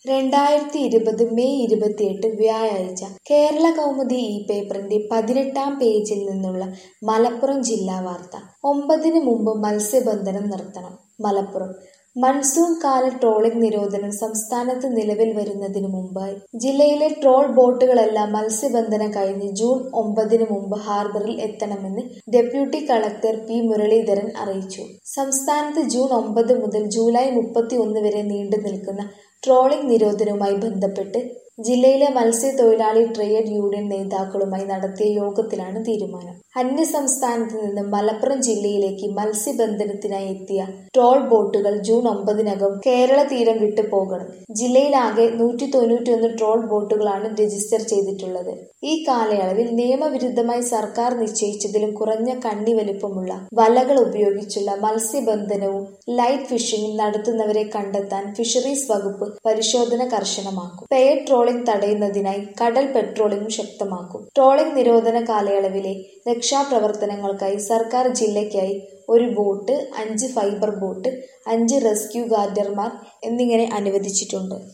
രണ്ടായിരത്തി ഇരുപത് മെയ് ഇരുപത്തിയെട്ട് വ്യാഴാഴ്ച കേരള കൗമുദി ഈ പേപ്പറിന്റെ പതിനെട്ടാം പേജിൽ നിന്നുള്ള മലപ്പുറം ജില്ലാ വാർത്ത ഒമ്പതിന് മുമ്പ് മത്സ്യബന്ധനം നിർത്തണം മലപ്പുറം മൺസൂൺ കാല ട്രോളിംഗ് നിരോധനം സംസ്ഥാനത്ത് നിലവിൽ വരുന്നതിന് മുമ്പായി ജില്ലയിലെ ട്രോൾ ബോട്ടുകളെല്ലാം മത്സ്യബന്ധനം കഴിഞ്ഞ് ജൂൺ ഒമ്പതിന് മുമ്പ് ഹാർബറിൽ എത്തണമെന്ന് ഡെപ്യൂട്ടി കളക്ടർ പി മുരളീധരൻ അറിയിച്ചു സംസ്ഥാനത്ത് ജൂൺ ഒമ്പത് മുതൽ ജൂലൈ മുപ്പത്തി ഒന്ന് വരെ നീണ്ടു നിൽക്കുന്ന ട്രോളിംഗ് നിരോധനവുമായി ബന്ധപ്പെട്ട് ജില്ലയിലെ മത്സ്യത്തൊഴിലാളി ട്രേഡ് യൂണിയൻ നേതാക്കളുമായി നടത്തിയ യോഗത്തിലാണ് തീരുമാനം അന്യസംസ്ഥാനത്ത് നിന്ന് മലപ്പുറം ജില്ലയിലേക്ക് മത്സ്യബന്ധനത്തിനായി എത്തിയ ട്രോൾ ബോട്ടുകൾ ജൂൺ ഒമ്പതിനകം കേരള തീരം വിട്ടു പോകണം ജില്ലയിലാകെ നൂറ്റി തൊണ്ണൂറ്റിയൊന്ന് ട്രോൾ ബോട്ടുകളാണ് രജിസ്റ്റർ ചെയ്തിട്ടുള്ളത് ഈ കാലയളവിൽ നിയമവിരുദ്ധമായി സർക്കാർ നിശ്ചയിച്ചതിലും കുറഞ്ഞ കണ്ണി വലിപ്പമുള്ള വലകൾ ഉപയോഗിച്ചുള്ള മത്സ്യബന്ധനവും ലൈറ്റ് ഫിഷിംഗും നടത്തുന്നവരെ കണ്ടെത്താൻ ഫിഷറീസ് വകുപ്പ് പരിശോധന കർശനമാക്കും പെയർ ട്രോളിംഗ് തടയുന്നതിനായി കടൽ പെട്രോളിംഗും ശക്തമാക്കും ട്രോളിംഗ് നിരോധന കാലയളവിലെ രക്ഷാപ്രവർത്തനങ്ങൾക്കായി സർക്കാർ ജില്ലയ്ക്കായി ഒരു ബോട്ട് അഞ്ച് ഫൈബർ ബോട്ട് അഞ്ച് റെസ്ക്യൂ ഗാർഡർമാർ എന്നിങ്ങനെ അനുവദിച്ചിട്ടുണ്ട്